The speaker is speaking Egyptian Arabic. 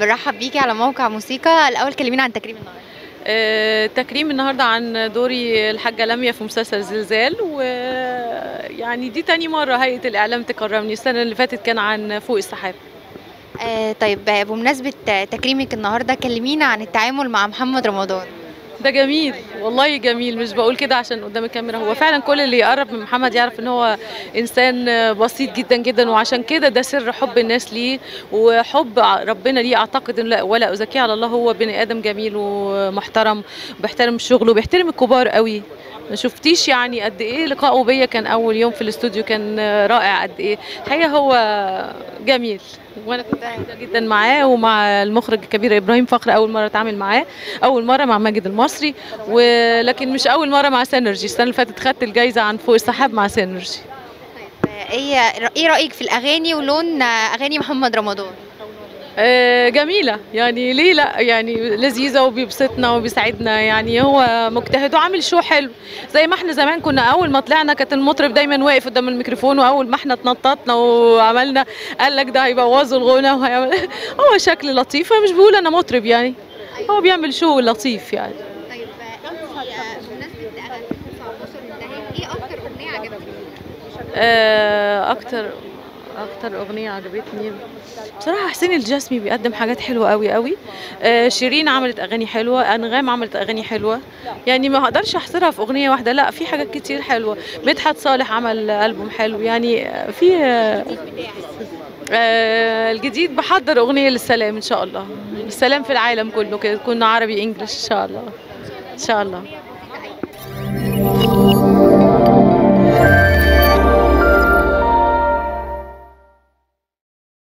بنرحب بيكي على موقع موسيقى الاول كلمينا عن تكريم النهارده آه، تكريم النهارده عن دوري الحاجة لميا في مسلسل زلزال ويعني دي تاني مرة هيئة الإعلام تكرمني السنة اللي فاتت كان عن فوق السحاب آه طيب آه، بمناسبه آه، تكريمك النهارده كلمينا عن التعامل مع محمد رمضان ده جميل والله جميل مش بقول كده عشان قدام الكاميرا هو فعلا كل اللي يقرب من محمد يعرف ان هو انسان بسيط جدا جدا وعشان كده ده سر حب الناس ليه وحب ربنا ليه اعتقد إن لا ولا ازكيه على الله هو بني ادم جميل ومحترم بيحترم شغله وبيحترم الكبار قوي ما شفتيش يعني قد ايه لقائه بيا كان اول يوم في الاستوديو كان رائع قد ايه الحقيقه هو جميل وانا كنت سعيده جدا معاه ومع المخرج الكبير ابراهيم فخر اول مره اتعامل معاه اول مره مع ماجد المصري ولكن مش اول مره مع سينرجي السنه اللي فاتت خدت الجايزه عن فوق السحاب مع سينرجي آه، ايه ايه رايك في الاغاني ولون آه، اغاني محمد رمضان آه، جميلة يعني ليه لا يعني لذيذة وبيبسطنا وبيساعدنا يعني هو مجتهد وعامل شو حلو زي ما احنا زمان كنا أول ما طلعنا كانت المطرب دايما واقف قدام الميكروفون وأول ما احنا اتنططنا وعملنا قال لك ده هيبوظوا الغنى وهيعمل هو شكل لطيف مش بقول أنا مطرب يعني هو بيعمل شو لطيف يعني طيب بمناسبه اغاني 19 انتهت ايه اكتر اغنيه عجبتك آه، أكتر أكتر أغنية عجبتني بصراحة حسين الجسمي بيقدم حاجات حلوة قوي قوي آه، شيرين عملت أغاني حلوة أنغام عملت أغاني حلوة يعني ما هقدرش أحصرها في أغنية واحدة لا في حاجات كتير حلوة مدحت صالح عمل ألبوم حلو يعني آه، في آه، آه، الجديد بحضر أغنية للسلام إن شاء الله السلام في العالم كله كده تكون عربي إنجلش إن شاء الله إن شاء الله